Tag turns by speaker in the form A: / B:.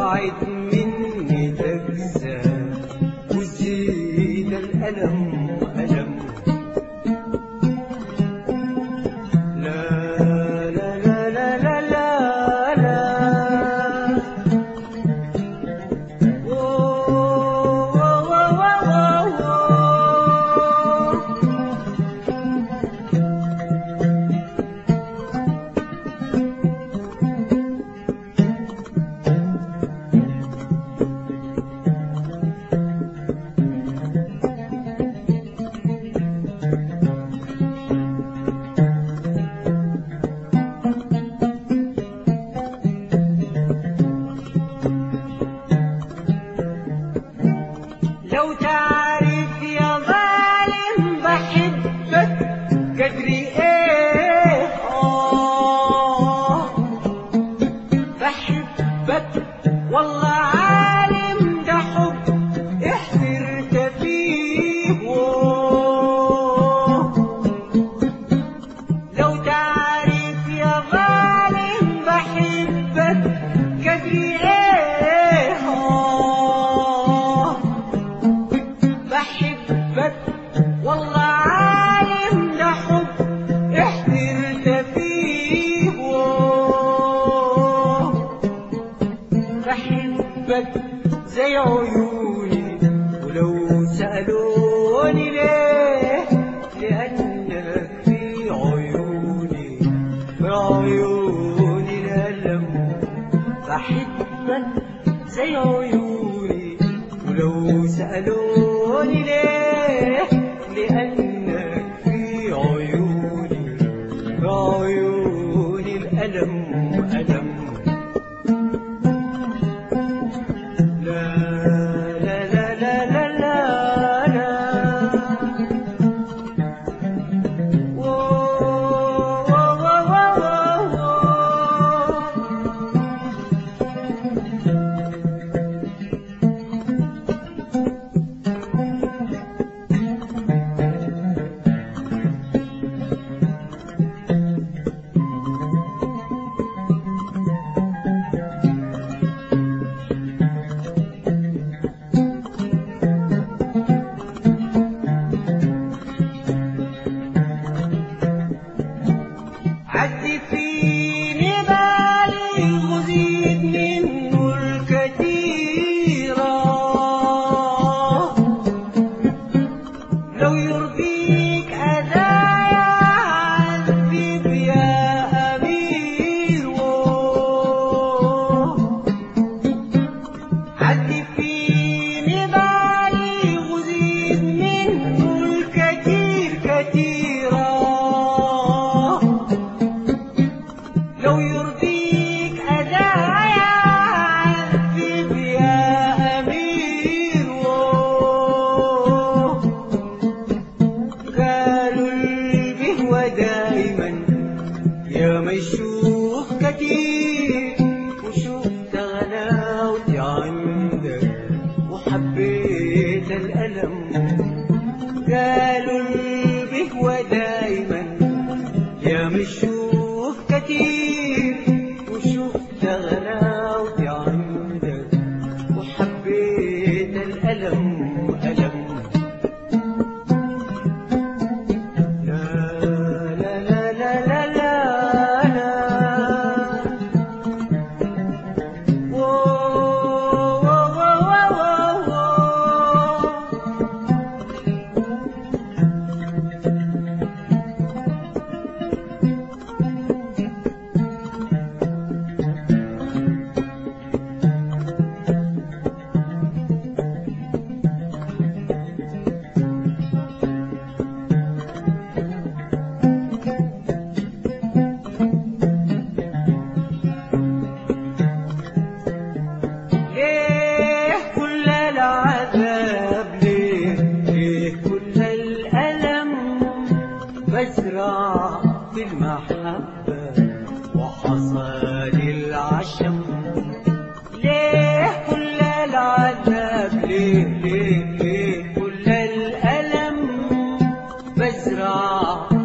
A: تبعد مني تقسى وزيد الألم ألم لا لا لا لا لا لا لا أوه، أوه، أوه، أوه، أوه. لو تعرف يا ظالم بحبك قدري ايه آه بحبك والله عالم ده حب احترت فيه أوه. لو تعرف يا ظالم بحبك قدري ايه آه بحبك والله عالم ده حب احترت فيه أوه. بحبك زي عيوني ولو سألوني ليه لأنك في عيوني في عيوني الألم بحبك زي عيوني ولو سألوني ليه لأنك في عيوني في عيوني الألم ألم لا لا لا لا لا لا لا أوه، أوه، أوه، أوه، أوه. عد فيني بالي وزيد منه الكثيرة لو يرضيك أذايا عذب يا أمير عد فيني بالي وزيد منه الكثير كثيرا لو يرضيك أدايا عذب يا أمير قالوا البهوة دايما يا ما يشوف كتير وشفت غلاوتي عندك وحبيت الألم قالوا البهوة دايما يا مشوف كتير وشفت غلاوتي عندك وحبيت الألم ألم لا لا لا لا لا لا لا أوه، أوه، أوه، أوه، أوه. ليه كل العذاب ليه ليه كل الألم بزرع في المحبة وحصاد العشم ليه كل العذاب ليه ليه ليه كل الألم بزرع